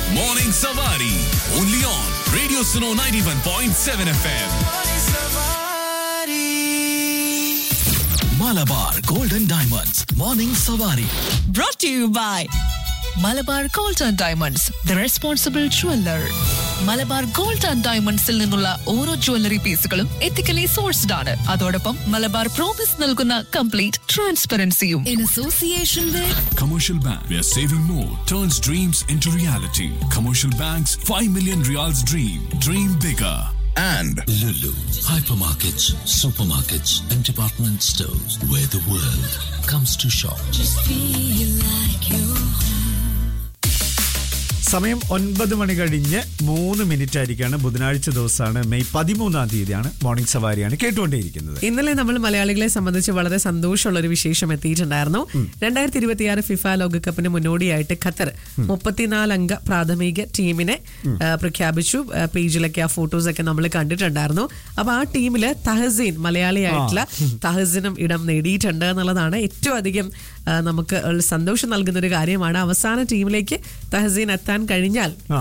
Morning Savari. Only on Radio Suno 91.7 FM. Malabar Golden Diamonds. Morning Savari. brought to you by Malabar gold and diamonds the responsible jeweller Malabar gold and ഡയമണ്ട്സിൽ നിന്നുള്ള ഓരോ jewellery പീസുകളും ethically sourced ആണ് അതോടൊപ്പം Malabar promise നൽകുന്ന complete ട്രാൻസ്പെറൻസിയും in association with Commercial Bank, where saving more turns dreams into reality. Commercial Bank's 5 million reals dream. Dream bigger. and Lulu, hypermarkets, supermarkets, and department stores where the world comes to shop. സമയം ഒൻപത് മണി കഴിഞ്ഞ് മൂന്ന് minute ആയിരിക്കാണ് ബുധനാഴ്ച ദിവസമാണ് May പതിമൂന്നാം തീയതിയാണ് morning സവാരിയാണ് കേട്ടുകൊണ്ടേയിരിക്കുന്നത് ഇന്നലെ നമ്മൾ മലയാളികളെ സംബന്ധിച്ച് വളരെ സന്തോഷമുള്ള ഒരു വിശേഷം എത്തിയിട്ടുണ്ടായിരുന്നു രണ്ടായിരത്തി ഇരുപത്തിയാറ് ഫിഫ ലോകകപ്പിന് മുന്നോടിയായിട്ട് ഖത്തർ മുപ്പത്തിനാല് അംഗ പ്രാഥമിക ടീമിനെ ആ, പ്രഖ്യാപിച്ചു ആ, പേജിലൊക്കെ ആ ഫോട്ടോസ് ഒക്കെ നമ്മൾ കണ്ടിട്ടുണ്ടായിരുന്നു അപ്പൊ ആ ടീമില് തഹസീൻ മലയാളിയായിട്ടുള്ള തഹസിനും ഇടം നേടിയിട്ടുണ്ട് എന്നുള്ളതാണ് ഏറ്റവും അധികം ആ, നമുക്ക് ഉള്ള സന്തോഷം നൽകുന്ന ഒരു കാര്യമാണ് അവസാന ടീമിലേക്ക് തഹസീൻ എത്താൻ കഴിഞ്ഞാൽ ആ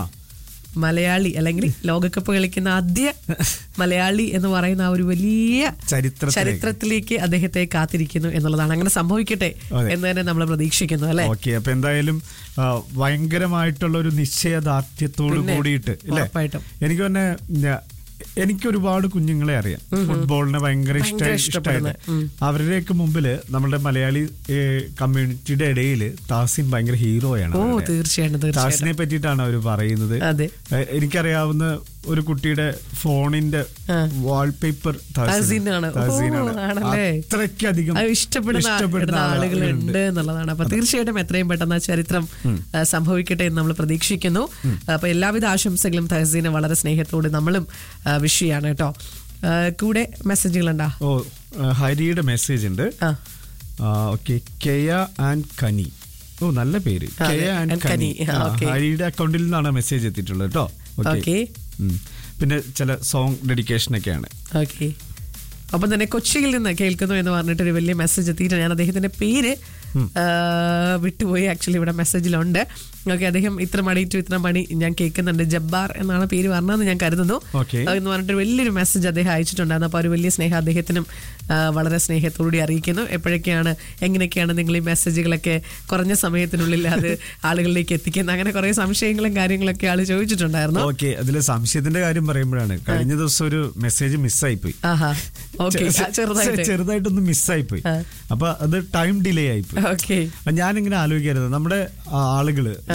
മലയാളി അല്ലെങ്കിൽ ലോകകപ്പ് കളിക്കുന്ന ആദ്യ മലയാളി എന്ന് പറയുന്ന ആ ഒരു വലിയ ചരിത്രത്തിലേക്ക്. ചരിത്രത്തിലേക്ക് അദ്ദേഹത്തെ കാത്തിരിക്കുന്നു എന്നുള്ളതാണ് അങ്ങനെ സംഭവിക്കട്ടെ അതെ. എന്ന് തന്നെ നമ്മൾ പ്രതീക്ഷിക്കുന്നു അല്ലെ ഓക്കെ അപ്പൊ എന്തായാലും ആ, ഭയങ്കരമായിട്ടുള്ള ഒരു നിശ്ചയദാർഢ്യത്തോട് പിന്നെ, കൂടിയിട്ട് ഇല്ലേ ഉറപ്പായിട്ടും. എനിക്ക് തന്നെ ഞാ- എനിക്ക് ഒരുപാട് കുഞ്ഞുങ്ങളെ അറിയാം ഫുട്ബോളിനെ ഭയങ്കര ഭയങ്കര ഇഷ്ടമായി ഇഷ്ടപ്പെടുന്ന, ഇഷ്ടമായിട്ട് അവരുടെയൊക്കെ മുമ്പില് നമ്മുടെ മലയാളി കമ്മ്യൂണിറ്റിയുടെ ഇടയിൽ താസിൻ ഭയങ്കര ഹീറോയാണ് ഓ അവരുടെ. തീർച്ചയായിട്ടും തീർച്ചയായിട്ടും താസിനെ പറ്റിയിട്ടാണ് അവർ പറയുന്നത് അതെ. എ- എനിക്കറിയാവുന്ന ഒരു കുട്ടിയുടെ ഫോണിന്റെ ആ. വാൾപേപ്പർ തഹസീനാണ്. ഓ, ആണല്ലേ? അത്രയ്ക്കധികം അത് ഇഷ്ടപ്പെടുന്ന ഇടുന്ന ആളുകളുണ്ട് എന്നുള്ളതാണ് അപ്പൊ തീർച്ചയായിട്ടും എത്രയും പെട്ടെന്ന് ആ ചരിത്രം ആ, സംഭവിക്കട്ടെ എന്ന് നമ്മൾ പ്രതീക്ഷിക്കുന്നു അപ്പൊ എല്ലാവിധ ആശംസകളും തഹസീനെ വളരെ സ്നേഹത്തോട് നമ്മളും വിഷ് ചെയ്യാണ് കേട്ടോ ആ, കൂടെ മെസ്സേജുകളുണ്ടാ ഓ ആ, ഹരിയുടെ മെസ്സേജ് ഉണ്ട് ആ ഓക്കെ കെയ ആൻഡ് കനി ഓ നല്ല പേര് അതെ, കെയ ആൻഡ് and കനി കനി. ആ, ആ, okay. ഹരിയുടെ അക്കൗണ്ടിൽ നിന്നാണ് മെസ്സേജ് എത്തിയിട്ടുള്ളത് കേട്ടോ Okay. ഉം. പിന്നെ ചില സോങ് ഡെഡിക്കേഷൻ ഒക്കെയാണ് ഓക്കെ അപ്പം തന്നെ കൊച്ചിയിൽ നിന്ന് കേൾക്കുന്നു എന്ന് പറഞ്ഞിട്ട് ഒരു വലിയ മെസ്സേജ് എത്തിയിട്ട് ഞാൻ അദ്ദേഹത്തിന്റെ പേര് ആ, വിട്ടുപോയി ആക്ച്വലി ഇവിടെ മെസ്സേജിലുണ്ട് ഓക്കെ അദ്ദേഹം ഇത്ര മണി ടു ഇത്ര മണി ഞാൻ കേൾക്കുന്നുണ്ട് ജബ്ബാർ എന്നാണ് പേര് പറഞ്ഞതെന്ന് ഞാൻ കരുതുന്നു Okay. ആ, എന്ന് പറഞ്ഞിട്ട് വലിയൊരു മെസ്സേജ് അദ്ദേഹം അയച്ചിട്ടുണ്ടായിരുന്നു അപ്പോൾ ഒരു വലിയ സ്നേഹം അദ്ദേഹത്തിനും ആ, വളരെ സ്നേഹത്തോടുകൂടി അറിയിക്കുന്നു എപ്പോഴൊക്കെയാണ് എങ്ങനെയൊക്കെയാണ് നിങ്ങൾ ഈ മെസ്സേജുകളൊക്കെ കുറഞ്ഞ സമയത്തിനുള്ളിൽ അത് ആളുകളിലേക്ക് എത്തിക്കുന്നത് അങ്ങനെ കുറേ സംശയങ്ങളും കാര്യങ്ങളൊക്കെ ആൾ ചോദിച്ചിട്ടുണ്ടായിരുന്നു ഓക്കെ അതില് സംശയത്തിന്റെ കാര്യം പറയുമ്പോഴാണ് കഴിഞ്ഞ ദിവസം ഒരു മെസ്സേജ് മിസ്സായി പോയി ആഹാ ഓക്കെ ചെറുതായിട്ട് ചെറുതായിട്ടൊന്ന് മിസ്സായി പോയി ആ. അപ്പൊ അത് ടൈം ഡിലേ ആയി പോയി ഓക്കെ ഞാനിങ്ങനെ ആലോചിക്കരുത് നമ്മുടെ ആളുകള്